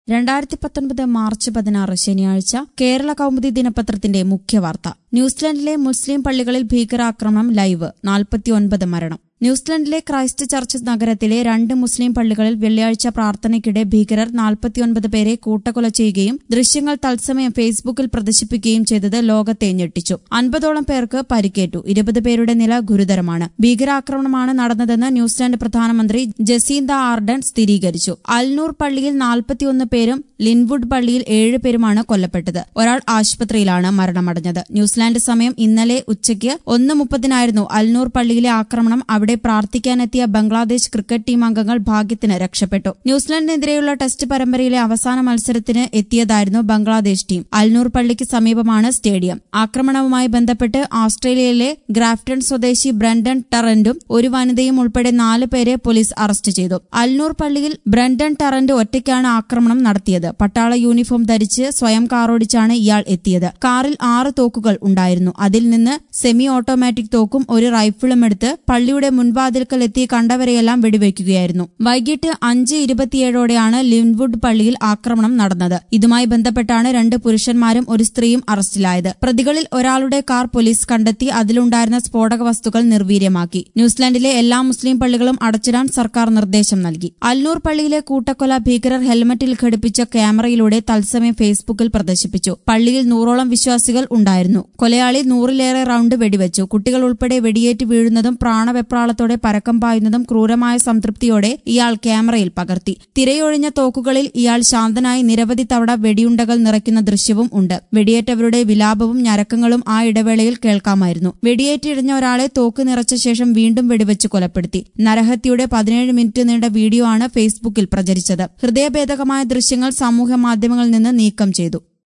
രണ്ടായിരത്തി പത്തൊൻപത് മാർച്ച് പതിനാറ് ശനിയാഴ്ച കേരള കൗമുദി ദിനപത്രത്തിന്റെ മുഖ്യവാർത്ത ന്യൂസിലാൻഡിലെ മുസ്ലിം പള്ളികളിൽ ഭീകരാക്രമണം ലൈവ് നാൽപ്പത്തിയൊൻപത് മരണം ന്യൂസിലൻഡിലെ ക്രൈസ്റ്റ് ചർച്ച് നഗരത്തിലെ രണ്ട് മുസ്ലിം പള്ളികളിൽ വെള്ളിയാഴ്ച പ്രാർത്ഥനയ്ക്കിടെ ഭീകരർ നാൽപ്പത്തിയൊൻപത് പേരെ കൂട്ടക്കൊല ചെയ്യുകയും ദൃശ്യങ്ങൾ തത്സമയം ഫേസ്ബുക്കിൽ പ്രദർശിപ്പിക്കുകയും ചെയ്തത് ലോകത്തെ ഞെട്ടിച്ചു അൻപതോളം പേർക്ക് പരിക്കേറ്റു ഇരുപത് പേരുടെ നില ഗുരുതരമാണ് ഭീകരാക്രമണമാണ് നടന്നതെന്ന് ന്യൂസിലാൻഡ് പ്രധാനമന്ത്രി ജസീന്ത ആർഡൻ സ്ഥിരീകരിച്ചു അൽനൂർ പള്ളിയിൽ നാൽപ്പത്തിയൊന്ന് പേരും ലിൻവുഡ് പള്ളിയിൽ ഏഴ് പേരുമാണ് കൊല്ലപ്പെട്ടത് ഒരാൾ ആശുപത്രിയിലാണ് മരണമടഞ്ഞത് ന്യൂസിലാൻഡ് സമയം ഇന്നലെ ഉച്ചയ്ക്ക് ഒന്ന് മുപ്പതിനായിരുന്നു അൽനൂർ പള്ളിയിലെ ആക്രമണം അവിടെ പ്രാർത്ഥിക്കാനെത്തിയ ബംഗ്ലാദേശ് ക്രിക്കറ്റ് ടീം അംഗങ്ങൾ ഭാഗ്യത്തിന് രക്ഷപ്പെട്ടു ന്യൂസിലാൻഡിനെതിരെയുള്ള ടെസ്റ്റ് പരമ്പരയിലെ അവസാന മത്സരത്തിന് എത്തിയതായിരുന്നു ബംഗ്ലാദേശ് ടീം അൽനൂർ പള്ളിക്ക് സമീപമാണ് സ്റ്റേഡിയം ആക്രമണവുമായി ബന്ധപ്പെട്ട് ഓസ്ട്രേലിയയിലെ ഗ്രാഫ്റ്റൺ സ്വദേശി ബ്രണ്ടൻ ടറന്റും ഒരു വനിതയും ഉൾപ്പെടെ നാല് പേരെ പോലീസ് അറസ്റ്റ് ചെയ്തു അൽനൂർ പള്ളിയിൽ ബ്രണ്ടൻ ടറന്റ് ഒറ്റയ്ക്കാണ് ആക്രമണം നടത്തിയത് പട്ടാള യൂണിഫോം ധരിച്ച് സ്വയം കാറോടിച്ചാണ് ഇയാൾ എത്തിയത് കാറിൽ ആറ് തോക്കുകൾ ഉണ്ടായിരുന്നു അതിൽ നിന്ന് സെമി ഓട്ടോമാറ്റിക് തോക്കും ഒരു റൈഫിളും എടുത്ത് പള്ളിയുടെ മുൻവാതിൽക്കൽ എത്തി കണ്ടവരെയെല്ലാം വെടിവെക്കുകയായിരുന്നു വൈകിട്ട് അഞ്ച് ഇരുപത്തിയേഴോടെയാണ് ലിൻവുഡ് പള്ളിയിൽ ആക്രമണം നടന്നത് ഇതുമായി ബന്ധപ്പെട്ടാണ് രണ്ട് പുരുഷന്മാരും ഒരു സ്ത്രീയും അറസ്റ്റിലായത് പ്രതികളിൽ ഒരാളുടെ കാർ പോലീസ് കണ്ടെത്തി അതിലുണ്ടായിരുന്ന സ്ഫോടക വസ്തുക്കൾ നിർവീര്യമാക്കി ന്യൂസിലാൻഡിലെ എല്ലാ മുസ്ലിം പള്ളികളും അടച്ചിടാൻ സർക്കാർ നിർദ്ദേശം നൽകി അൽനൂർ പള്ളിയിലെ കൂട്ടക്കൊല ഭീകരർ ഹെൽമറ്റിൽ ഘടിപ്പിച്ച ക്യാമറയിലൂടെ തത്സമയം ഫേസ്ബുക്കിൽ പ്രദർശിപ്പിച്ചു പള്ളിയിൽ നൂറോളം വിശ്വാസികൾ ഉണ്ടായിരുന്നു കൊലയാളി നൂറിലേറെ റൌണ്ട് വെടിവെച്ചു കുട്ടികൾ ഉൾപ്പെടെ വെടിയേറ്റ് വീഴുന്നതും പ്രാണവെപ്രാളത്തോടെ പരക്കം പായുന്നതും ക്രൂരമായ സംതൃപ്തിയോടെ ഇയാൾ ക്യാമറയിൽ പകർത്തി തിരയൊഴിഞ്ഞ തോക്കുകളിൽ ഇയാൾ ശാന്തനായി നിരവധി തവണ വെടിയുണ്ടകൾ നിറയ്ക്കുന്ന ദൃശ്യവും ഉണ്ട് വെടിയേറ്റവരുടെ വിലാപവും ഞരക്കങ്ങളും ആ ഇടവേളയിൽ കേൾക്കാമായിരുന്നു വെടിയേറ്റിടിഞ്ഞ ഒരാളെ തോക്ക് നിറച്ച ശേഷം വീണ്ടും വെടിവെച്ച് കൊലപ്പെടുത്തി നരഹത്യയുടെ പതിനേഴ് മിനിറ്റ് നീണ്ട വീഡിയോ ആണ് ഫേസ്ബുക്കിൽ പ്രചരിച്ചത് ഹൃദയഭേദകമായ ദൃശ്യങ്ങൾ സമൂഹ മാധ്യമങ്ങളിൽ നിന്ന് നീക്കം ചെയ്തു